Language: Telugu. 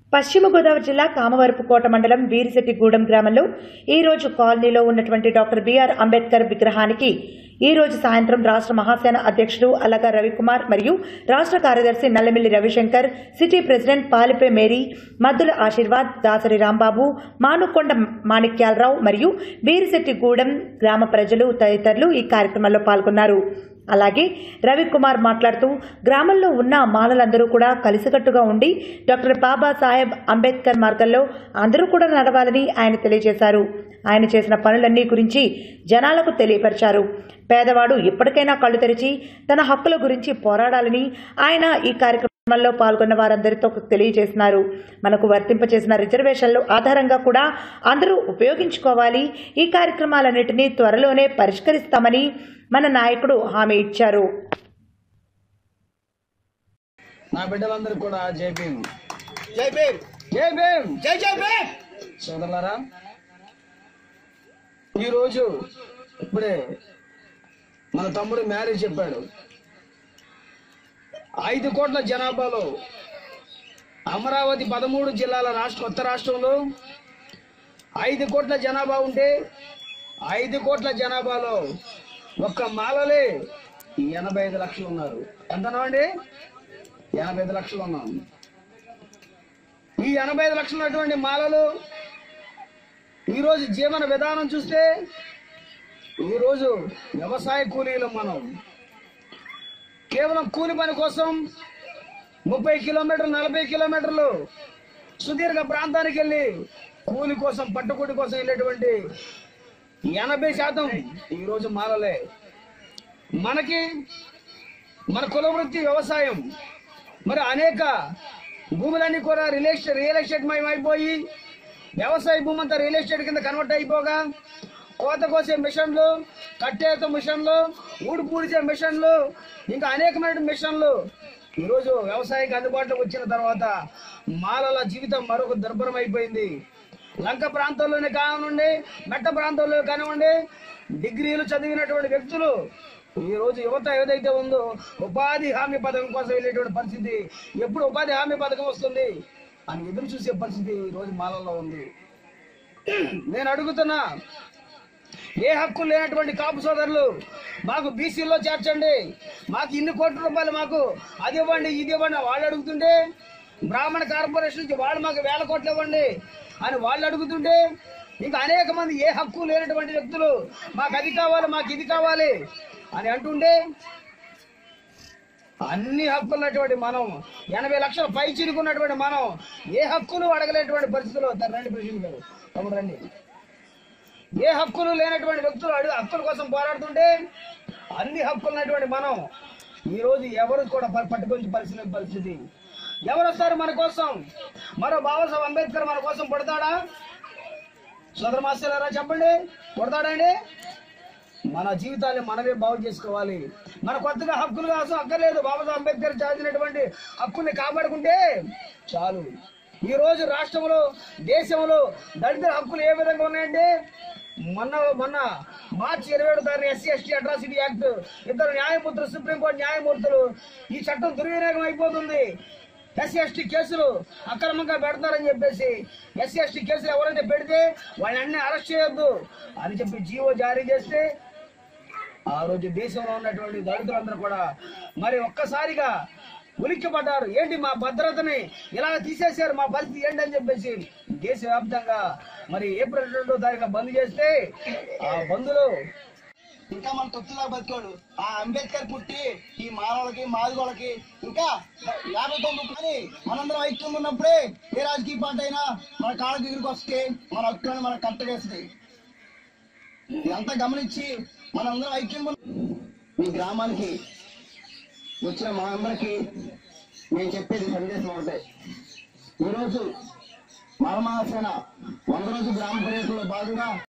పశ్చిమ గోదావరి జిల్లా కామవరపుకోట మండలం వీరిశెట్టిగూడెం గ్రామంలో ఈ రోజు కాలనీలో ఉన్నటువంటి డాక్టర్ బిఆర్ అంబేద్కర్ విగ్రహానికి ఈ రోజు సాయంత్రం రాష్ట్ర మహాసేన అధ్యక్షుడు అల్లగా రవికుమార్ మరియు రాష్ట్ర కార్యదర్శి Nallamilli Ravishankar city president Palipe Mary Maddula Ashirvad Dasari Rambabu Manukonda Manikyalarao మరియు వీరిశెట్టిగూడెం గ్రామ ప్రజలు తదితరులు ఈ కార్యక్రమంలో పాల్గొన్నారు అలాగే రవికుమార్ మాట్లాడుతూ గ్రామంలో ఉన్న మాలలందరూ కూడా కలిసికట్టుగా ఉండి డాక్టర్ బాబాసాహెబ్ అంబేద్కర్ మార్గంలో అందరూ కూడా నడవాలని ఆయన తెలియజేశారు ఆయన చేసిన పనులన్నీ గురించి జనాలకు తెలియపరిచారు పేదవాడు ఎప్పటికైనా కళ్ళు తెరిచి తన హక్కుల గురించి పోరాడాలని ఆయన ఈ కార్యక్రమంలో పాల్గొన్న వారందరితో తెలియజేసినారు మనకు వర్తింపచేసిన రిజర్వేషన్లు ఆధారంగా కూడా అందరూ ఉపయోగించుకోవాలి ఈ కార్యక్రమాలన్నింటినీ త్వరలోనే పరిష్కరిస్తామని మన నాయకుడు హామీ ఇచ్చారు నా బిడ్డలందరూ కూడా జై భీమ్ జై భీమ్ జై భీమ్ జై జై భీమ్ సోదరులారా ఈరోజు ఇప్పుడే మన తమ్ముడు మ్యారేజ్ చెప్పాడు ఐదు కోట్ల జనాభాలో అమరావతి పదమూడు జిల్లాల రాష్ట్ర కొత్త రాష్ట్రంలో ఐదు కోట్ల జనాభా ఉంటే ఐదు కోట్ల జనాభాలో ఒక్క మాలలే ఎనభై ఐదు లక్షలు ఉన్నారు ఎంతనామండి ఎనభై ఐదు లక్షలు ఉన్నాం ఈ ఎనభై ఐదు లక్షలు ఉన్నటువంటి మాలలు ఈరోజు జీవన విధానం చూస్తే ఈరోజు వ్యవసాయ కూలీలు మనం కేవలం కూలి పని కోసం ముప్పై కిలోమీటర్లు నలభై కిలోమీటర్లు సుదీర్ఘ ప్రాంతానికి వెళ్ళి కూలి కోసం పట్టుకూటి కోసం వెళ్ళేటువంటి ఎనభై శాతం ఈరోజు మాలలే మనకి మన కుల వృత్తి వ్యవసాయం మరి అనేక భూములన్నీ కూడా రియల్ ఎస్టేట్ రియల్ ఎస్టేట్ మయం అయిపోయి వ్యవసాయ భూమి అంతా రియల్ ఎస్టేట్ కింద కన్వర్ట్ అయిపోగా కోత కోసే మిషన్లు కట్టేత మిషన్లు ఊడు పూడిచే మిషన్లు ఇంకా అనేకమైన మిషన్లు ఈరోజు వ్యవసాయానికి అందుబాటులోకి వచ్చిన తర్వాత మాలల జీవితం మరొక దుర్భరం అయిపోయింది లంక ప్రాంతాల్లోనే కానివ్వండి మెట్ట ప్రాంతాల్లో కానివ్వండి డిగ్రీలు చదివినటువంటి వ్యక్తులు ఈ రోజు యువత ఏదైతే ఉందో ఉపాధి హామీ పథకం కోసం వెళ్ళేటువంటి పరిస్థితి ఎప్పుడు ఉపాధి హామీ పథకం వస్తుంది అని ఎదురు చూసే పరిస్థితి ఈ రోజు మాలలో ఉంది నేను అడుగుతున్నా ఏ హక్కు లేనటువంటి కాపు సోదరులు మాకు బీసీలో చేర్చండి మాకు ఇన్ని కోట్ల రూపాయలు మాకు అది ఇవ్వండి ఇది ఇవ్వండి వాళ్ళు అడుగుతుంటే బ్రాహ్మణ కార్పొరేషన్ నుంచి వాళ్ళు మాకు వేల కోట్లు ఇవ్వండి అని వాళ్ళు అడుగుతుంటే ఇంకా అనేక మంది ఏ హక్కు లేనటువంటి వ్యక్తులు మాకు అది కావాలి మాకు ఇది కావాలి అని అంటుండే అన్ని హక్కులు ఉన్నటువంటి మనం ఎనభై లక్షల పై చిరుకున్నటువంటి మనం ఏ హక్కులు అడగలేటువంటి పరిస్థితుల్లో రండి ప్రెసిడెంట్ గారు తమ్ముడు రండి ఏ హక్కులు లేనటువంటి వ్యక్తులు అడుగు హక్కుల కోసం పోరాడుతుంటే అన్ని హక్కులు ఉన్నటువంటి మనం ఈ రోజు ఎవరు కూడా ప- పట్టుకొని పరిస్థితి పరిస్థితి ఎవరు వస్తారు మన కోసం మరో బాబాసాహెబ్ అంబేద్కర్ మన కోసం పుడతాడా సోదర మాస్టర్లారా చెప్పండి పుడతాడండి మన జీవితాన్ని మనమే బాగు చేసుకోవాలి మన కొత్తగా హక్కులు కోసం అక్కర్లేదు బాబాసాహెబ్ అంబేద్కర్ చాల్సినటువంటి హక్కుల్ని కాపాడుకుంటే చాలు ఈ రోజు రాష్ట్రంలో దేశంలో దళితుల హక్కులు ఏ విధంగా ఉన్నాయంటే మొన్న మొన్న మార్చి ఇరవై ఏడు తారీఖు ఎస్సీ ఎస్టీ అట్రాసిటీ యాక్ట్ ఇద్దరు న్యాయమూర్తులు సుప్రీంకోర్టు న్యాయమూర్తులు ఈ చట్టం దుర్వినియోగం అయిపోతుంది ఎస్సీ ఎస్టీ కేసులు అక్రమంగా పెడతారని చెప్పేసి ఎస్సీ ఎస్టీ కేసులు ఎవరైతే పెడితే వాళ్ళని అన్ని అరెస్ట్ చేయొద్దు అని చెప్పి జీవో జారీ చేస్తే ఆ రోజు దేశంలో ఉన్నటువంటి దళితులందరూ కూడా మరి ఒక్కసారిగా ఉలిక్కి పడ్డారు ఏంటి మా భద్రతని ఇలా తీసేశారు మా పరిస్థితి ఏంటి అని చెప్పేసి దేశవ్యాప్తంగా మరి ఏప్రిల్ రెండో తారీఖు బంద్ చేస్తే ఆ బంద్లో ఇంకా మన తొత్తులా బతికాడు ఆ అంబేద్కర్ పుట్టి ఈ మానవులకి మాదిగోళ్ళకి ఇంకా యాభై తొమ్మిది కానీ మనందరం ఐక్యం ఉన్నప్పుడే ఏ రాజకీయ పార్టీ అయినా మన కాళ్ళ దగ్గరికి వస్తే మన హక్కులను మన కట్టగేస్తుంది ఇదంతా గమనించి మనందరం ఐక్యం ఉన్న- మీ గ్రామానికి వచ్చిన మా అందరికి నేను చెప్పేది సందేశం ఒకటే ఈరోజు మాలమహాసేన వంద రోజు గ్రామ పర్యటనలో భాగంగా